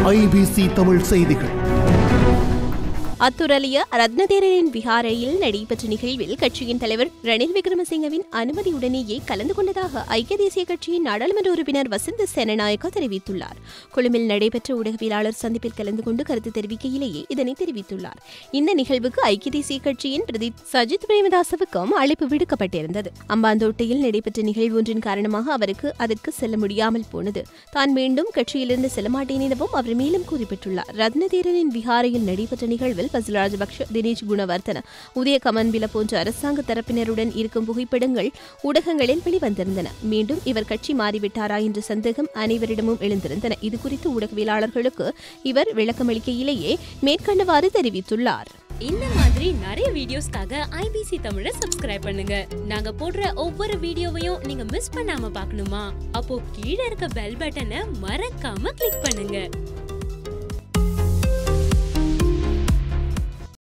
IBC Tamil செய்திகள் அத்துரலிய ரத்னதேரரின் விஹாரையில் நடைபெற்ற நிகழ்வில் கட்சியின் தலைவர் ரணில் விக்ரமசிங்கவின் அனுமதியுடனேயே கலந்து கொண்டதாக ஐக்கிய தேசிய கட்சியின் நாடாளுமன்ற உறுப்பினர் வசந்த சேனநாயக்கா தெரிவித்துள்ளார் கொழும்பில் நடைபெற்ற ஊடகவியலாளர் சந்திப்பில் கலந்து கொண்டு கருத்து தெரிவிக்கையிலேயே இதனை தெரிவித்துள்ளார் இந்த நிகழ்வுக்கு ஐக்கிய தேசிய கட்சியின் பிரதீப் சஜித் பிரேமதாசவுக்கும் அழைப்பு விடுக்கப்பட்டிருந்தது அம்பாந்தோட்டையில் நடைபெற்ற நிகழ்வு ஒன்றின் காரணமாக அவருக்கு அதற்கு செல்ல முடியாமல் போனது தான் மீண்டும் கட்சியிலிருந்து செல்ல மாட்டேன் எனவும் அவர் மேலும் குறிப்பிட்டுள்ளார் ரத்னதேரனின் விஹாரையில் நடைபெற்ற நிகழ்வில் பசில் ராஜபக்ஷ தினேஷ் குணவர்த்தன உதய கமன்பில போன்ற அரசாங்க தரப்பினருடன் இருக்கும் புகைப்படங்கள் ஊடகங்களில் வெளிவந்திருந்தன மீண்டும் இவர் கட்சி மாறிவிட்டாரா என்ற சந்தேகம் அனைவரிடமும் எழுந்திருந்தன இதுகுறித்து ஊடகவியலாளர்களுக்கு இவர் விளக்கமளிக்கையிலேயே மேற்கண்டவாறு தெரிவித்துள்ளார் இந்த மாதிரி நிறைய வீடியோஸ்க்காக ஐபிசி தமிழை சப்ஸ்கிரைப் பண்ணுங்க நாங்க போடுற ஒவ்வொரு வீடியோவையும் நீங்க மிஸ் பண்ணாம பார்க்கணுமா அப்போ கீழே இருக்க பெல் பட்டனை மறக்காம கிளிக் பண்ணுங்க